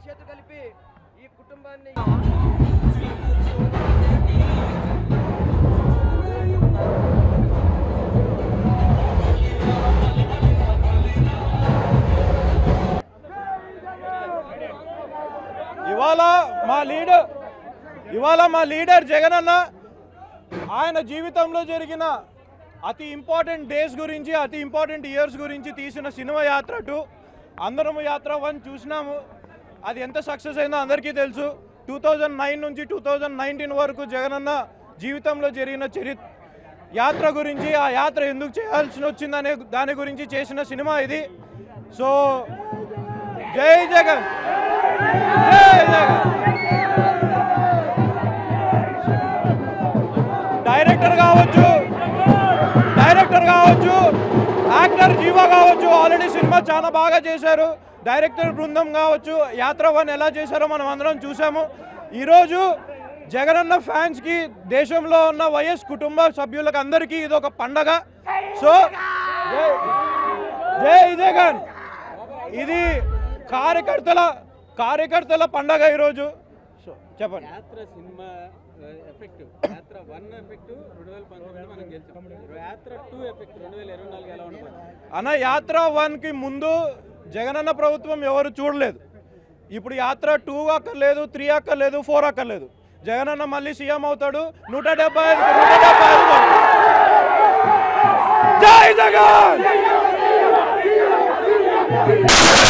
చేతులు కలిపి ఈ కుటుంబాన్ని ఇవాళ మా లీడర్ ఇవాళ మా లీడర్ జగన్ అన్న ఆయన జీవితంలో జరిగిన అతి ఇంపార్టెంట్ డేస్ గురించి అతి ఇంపార్టెంట్ ఇయర్స్ గురించి తీసిన సినిమా యాత్ర టూ అందరం యాత్ర వన్ చూసినాము అది ఎంత సక్సెస్ అయిందో అందరికీ తెలుసు టూ థౌజండ్ నైన్ నుంచి టూ థౌజండ్ నైన్టీన్ వరకు జగన్ అన్న జీవితంలో జరిగిన చరి యాత్ర గురించి ఆ యాత్ర ఎందుకు చేయాల్సి వచ్చిందనే దాని గురించి చేసిన సినిమా ఇది సో జై జగన్ జై జగన్ డైరెక్టర్ కావచ్చు డైరెక్టర్ కావచ్చు యాక్టర్ జీవా కావచ్చు ఆల్రెడీ సినిమా చాలా బాగా చేశారు డైరెక్టర్ బృందం కావచ్చు యాత్ర వన్ ఎలా చేశారో మనం అందరం చూసాము ఈరోజు జగనన్న ఫ్యాన్స్కి దేశంలో ఉన్న వైఎస్ కుటుంబ సభ్యులకు అందరికీ ఇది ఒక పండగ సో జై- జై జగన్ ఇది కార్యకర్తల కార్యకర్తల పండగ ఈరోజు సో చెప్పండి Yatra cinema effect Yatra one effect రెండు వేల పంతొమ్మిది మనం గెలిచాం యాత్ర టూ ఎఫెక్ట్ రెండు వేల ఇరవై నాలుగు ఎలా ఉండబోతుంది అన్న యాత్ర వన్కి ముందు జగనన్న ప్రభుత్వం ఎవరు చూడలేదు ఇప్పుడు యాత్ర టూ అక్కర్లేదు త్రీ అక్కర్లేదు ఫోర్ అక్కర్లేదు జగనన్న మళ్ళీ సీఎం అవుతాడు నూట డెబ్బై ఐదు నూట డెబ్బై ఐదు జై జగన్